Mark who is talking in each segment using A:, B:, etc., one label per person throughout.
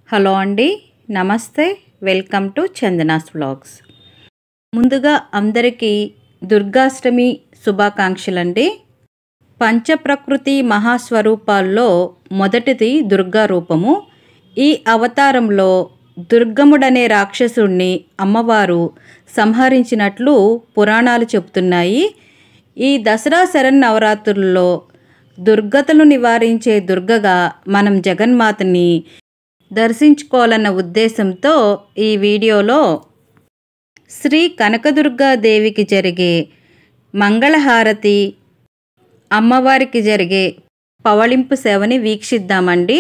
A: Hello అండి నమస్తే welcome to Chandana's vlogs ముందుగా అందరికీ దుర్గాష్టమి శుభాకాంక్షలండి పంచప్రకృతి మహాస్వరూపాల్లో మొదటిది దుర్గా రూపము ఈ అవతారంలో దుర్గముడనే రాక్షసుణ్ణి అమ్మవారు సంహరించినట్లు పురాణాలు చెబుతున్నాయి ఈ దసరా శరన్నవరాత్రుల్లో దుర్గతలు నివారించే దుర్గగా మనం జగన్మాతని దర్శించుకోవాలన్న ఉద్దేశంతో ఈ వీడియోలో శ్రీ కనకదుర్గాదేవికి జరిగే మంగళహారతి అమ్మవారికి జరిగే పవళింపు సేవని వీక్షిద్దామండి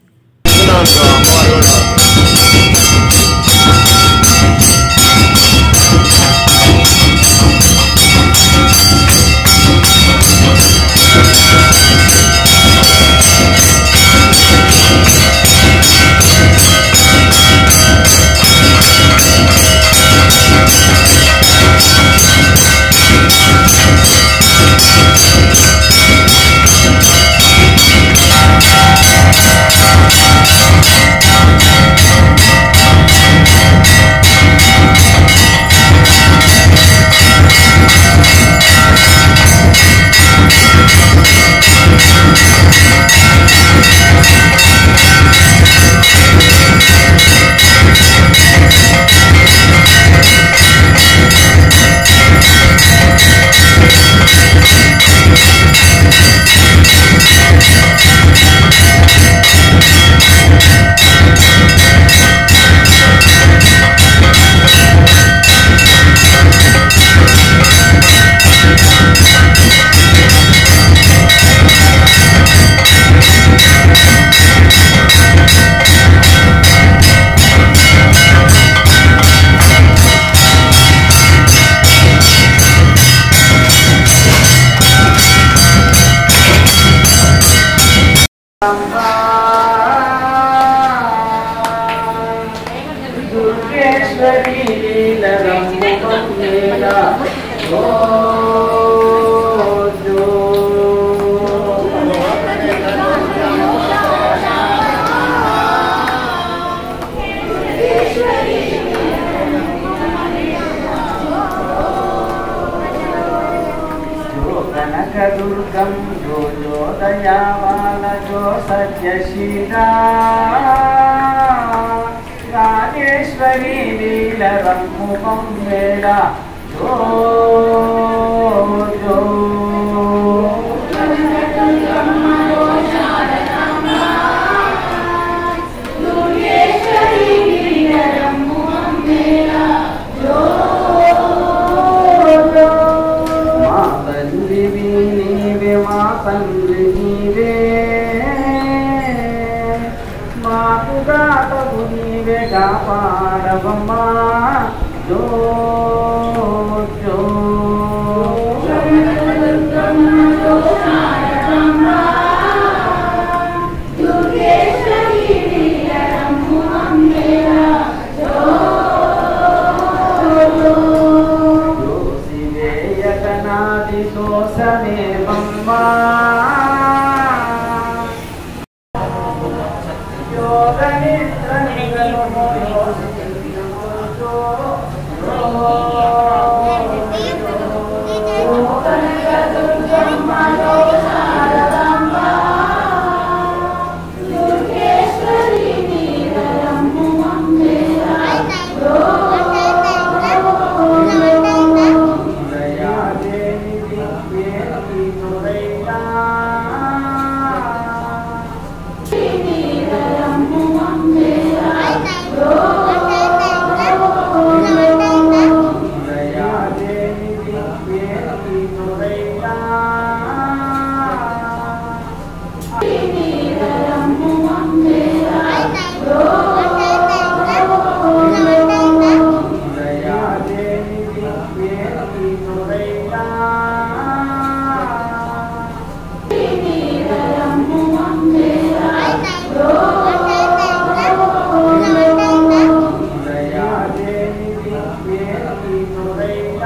B: దుర్గేశ్వరి లీలరమ్ముకొమ్మేల ఓ జో. జో కనకదుర్గం జో జో దయావాల జో సత్యశీలా రాజేశ్వరి నీలరమ్ముఖం వేళ జో జో మా తల్లివి నీవే మా తండ్రి నీవే మాకు దాతవు నీవే కాపాడవమ్మా జో జో దోసివేయగనాది దోషమే బమ్మా యోగ నిద్ర నిగమో దయాదేవి దివ్యేతి తురైనా దయాదేవి దివ్యేతి తురైనా దయాదేవి దివ్యేతి తురైనా దయాదేవి దివ్యేతి తురైనా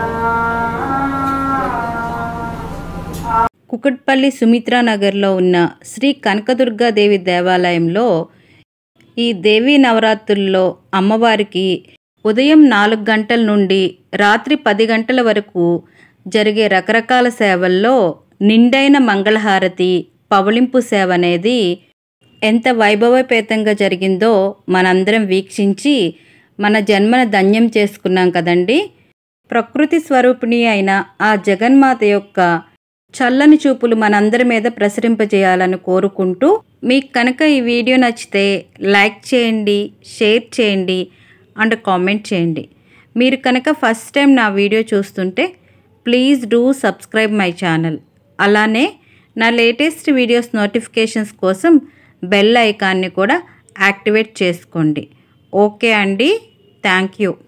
A: కుకట్పల్లి సుమిత్రా నగర్లో ఉన్న శ్రీ కనకదుర్గాదేవి దేవాలయంలో ఈ దేవీ నవరాత్రుల్లో అమ్మవారికి ఉదయం నాలుగు గంటల నుండి రాత్రి పది గంటల వరకు జరిగే రకరకాల సేవల్లో నిండైన మంగళహారతి పవళింపు సేవ అనేది ఎంత వైభవపేతంగా జరిగిందో మనందరం వీక్షించి మన జన్మను ధన్యం చేసుకున్నాం కదండి ప్రకృతి స్వరూపిణి అయిన ఆ జగన్మాత యొక్క చల్లని చూపులు మనందరి మీద ప్రసరింపజేయాలని కోరుకుంటూ మీకు కనుక ఈ వీడియో నచ్చితే లైక్ చేయండి షేర్ చేయండి అండ్ కామెంట్ చేయండి మీరు కనుక ఫస్ట్ టైం నా వీడియో చూస్తుంటే please do subscribe my channel అలానే నా లేటెస్ట్ వీడియోస్ నోటిఫికేషన్స్ కోసం బెల్ ఐకాన్ని కూడా యాక్టివేట్ చేసుకోండి ఓకే అండి థ్యాంక్ యూ